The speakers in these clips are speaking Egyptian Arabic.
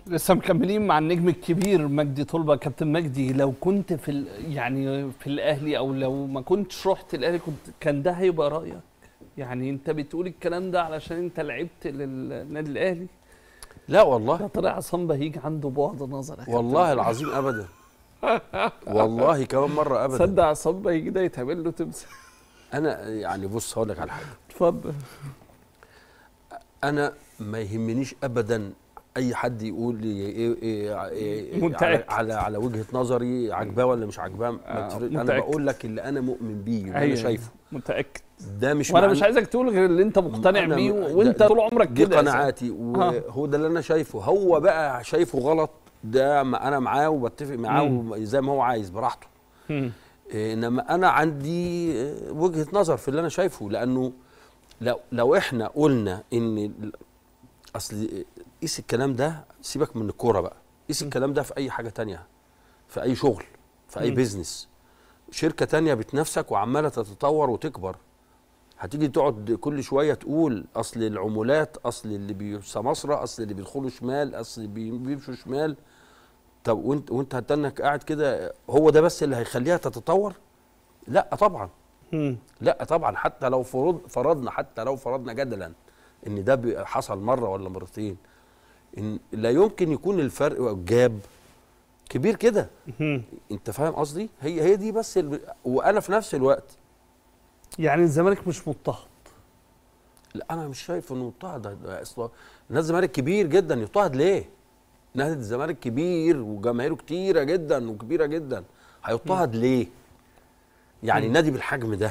لسه مكملين مع النجم الكبير مجدي طلبه كابتن مجدي لو كنت في ال- يعني في الاهلي او لو ما كنتش رحت الاهلي كنت كان ده هيبقى رايك يعني انت بتقول الكلام ده علشان انت لعبت للنادي الاهلي لا والله ده طلع عصام بهيج عنده بعد نظر يا كابتن. والله العظيم ابدا والله كمان مره ابدا تصدق عصام بهيج ده يتعمل له تمثال انا يعني بص هقول لك على حاجه اتفضل انا ما يهمنيش ابدا اي حد يقول لي إيه إيه إيه متأكد. على, على على وجهه نظري عجباه ولا مش عجباه ما آه، تفرق- انا متأكد. بقول لك اللي انا مؤمن بيه واللي انا أيوة. شايفه متاكد ده مش وانا معنى- مش عايزك تقول غير اللي انت مقتنع أنا- بيه ده- وانت طول عمرك دي كده أساساً. قناعاتي وهو ده اللي انا شايفه هو بقى شايفه غلط ده ما انا معاه وبتفق معاه مم. زي ما هو عايز براحته مم. إيه، انما انا عندي آه، وجهه نظر في اللي انا شايفه لانه لو لو احنا قلنا ان ال- اصل قيس الكلام ده سيبك من الكوره بقى قيس الكلام ده في اي حاجه تانية في اي شغل في اي مم. بيزنس شركه تانية بتنافسك وعماله تتطور وتكبر هتيجي تقعد كل شويه تقول اصل العمولات اصل اللي بيسمسرة اصل اللي بيدخلوا شمال اصل اللي بي- بيمشوا شمال طب وانت وانت هتنك قاعد كده هو ده بس اللي هيخليها تتطور لا طبعا مم. لا طبعا حتى لو فرض فرضنا حتى لو فرضنا جدلا ان ده بي- حصل مره ولا مرتين ان لا يمكن يكون الفرق والجاب كبير كده مم. انت فاهم قصدي هي هي دي بس ال... وانا في نفس الوقت يعني الزمالك مش مضطهد لا انا مش شايف انه مضطهد ده- ده اصلا نادي الزمالك كبير جدا يضطهد ليه نادي الزمالك كبير وجماهيره كتيره جدا وكبيره جدا هيضطهد ليه يعني مم. نادي بالحجم ده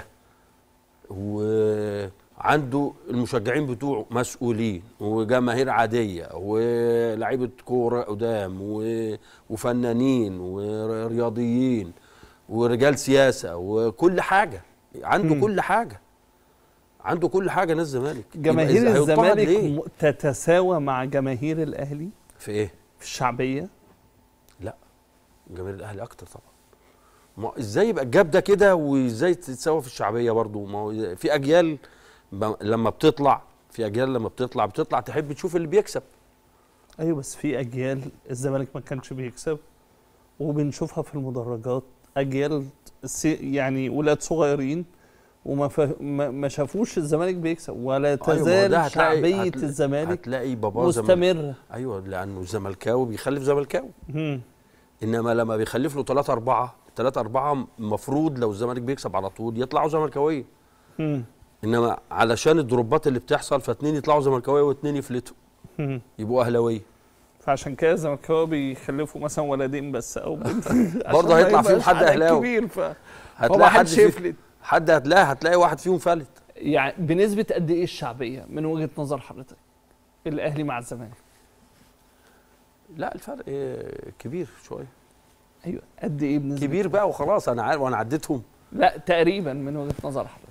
وعنده المشجعين بتوعه مسؤولين وجماهير عاديه ولاعيبه كوره قدام و- وفنانين ورياضيين ورجال سياسه وكل حاجه عنده مم. كل حاجه عنده كل حاجه نادي الزمالك يبقى جماهير إذا هيضطهد الزمالك ليه؟ م- تتساوى مع جماهير الاهلي في ايه؟ في الشعبيه لا جماهير الاهلي اكتر طبعا ما ازاي يبقى الجاب ده كده وازاي تتساوى في الشعبيه برضو ما هو في اجيال ب- لما بتطلع في اجيال لما بتطلع بتطلع تحب تشوف اللي بيكسب ايوه بس في اجيال الزمالك ما كانش بيكسب وبنشوفها في المدرجات اجيال سي- يعني ولاد صغيرين وما فه... ما ما شافوش الزمالك بيكسب ولا أيوة، ما هو تزال ده هتلاقي- شعبيه هتلاقي- الزمالك هتلاقي باباه زمل... مستمره ايوه لانه زملكاوي بيخلف زملكاوي مم. انما لما بيخلف له ثلاثة أربعة ثلاثة أربعة المفروض لو الزمالك بيكسب على طول يطلعوا زملكاويه مم. انما علشان الدروبات اللي بتحصل فاتنين يطلعوا زملكاويه واتنين يفلتوا مم. يبقوا اهلاويه فعشان كده الزملكاويه بيخلفوا مثلا ولدين بس او بنت برضه هيطلع فيهم حد أهلاوي. كبير ف هتلاقي حد حدش في... يفلت حد هتلاقي هتلاقي واحد فيهم فلت يعني بنسبه قد ايه الشعبيه من وجهه نظر حضرتك الاهلي مع الزمالك لا الفرق آه، كبير شويه ايوه قد ايه بنسبه كبير بقى وخلاص انا عارف وانا عديتهم لا تقريبا من وجهه نظر حضرتك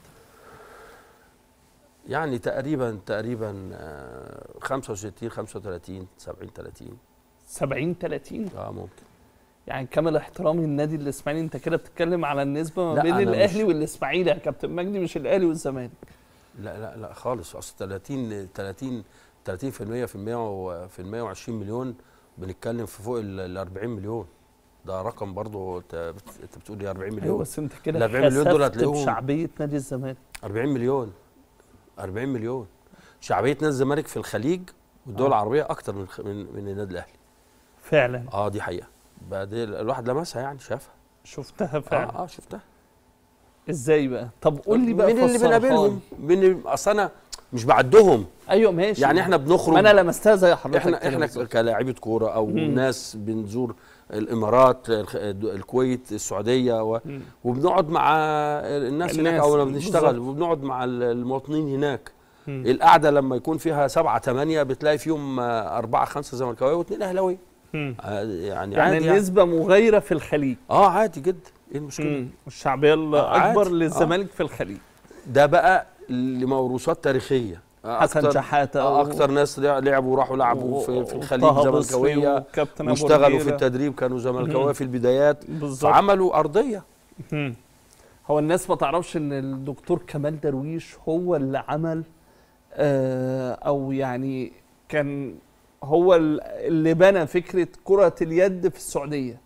يعني تقريبا تقريبا آه، 65 35 70 30 70 30 اه ممكن يعني كامل احترامي للنادي الاسماعيلي انت كده بتتكلم على النسبه ما لا، بين أنا الاهلي مش- والاسماعيلي يا كابتن مجدي مش الاهلي والزمالك لا لا لا خالص اصل 30 30 30% في ال 100 و- في ال 120 مليون بنتكلم في فوق ال 40 مليون ده رقم برضه انت بت- انت بتقول لي 40 ايوه مليون بس انت ال كده 40 مليون دول خسفت هتلاقيهم- بشعبيه نادي الزمالك 40 مليون 40 مليون شعبيه نادي الزمالك في الخليج والدول آه. العربيه اكتر من من من النادي الاهلي فعلا اه دي حقيقه بقى دي الواحد لمسها يعني شافها شفتها فعلا اه اه شفتها ازاي بقى طب قول لي بقى مين اللي فسرها بنقابلهم لي. من اصل انا مش بعدهم ايوه ماشي يعني احنا بنخرج ما انا لمستها زي حضرتك احنا كده احنا بالظبط. كلاعيبه كوره او مم. ناس بنزور الامارات الخ- الكويت السعوديه و... مم. وبنقعد مع الناس هناك الناس، او لما بنشتغل بالظبط. وبنقعد مع ال- المواطنين هناك مم. القعده لما يكون فيها سبعة ثمانية بتلاقي فيهم آه، أربعة خمسة زملكاويه واثنين أهلاويه مم. آه، يعني يعني عادي يعني. النسبه مغايره في الخليج اه عادي جدا ايه المشكله مم. الشعبيه آه، الاكبر عادي. للزمالك في الخليج ده بقى لموروثات تاريخيه آه، حسن أكتر- شحاته آه، و- اكتر ناس لع- لعبوا وراحوا لعبوا في, في الخليج وطه بصري زملكاويه وكابتن أبو واشتغلوا في ربيرة. التدريب كانوا زملكاويه مم. في البدايات بالظبط فعملوا ارضيه مم. هو الناس ما تعرفش ان الدكتور كمال درويش هو اللي عمل آه او يعني كان هو ال- اللي بنى فكره كره اليد في السعوديه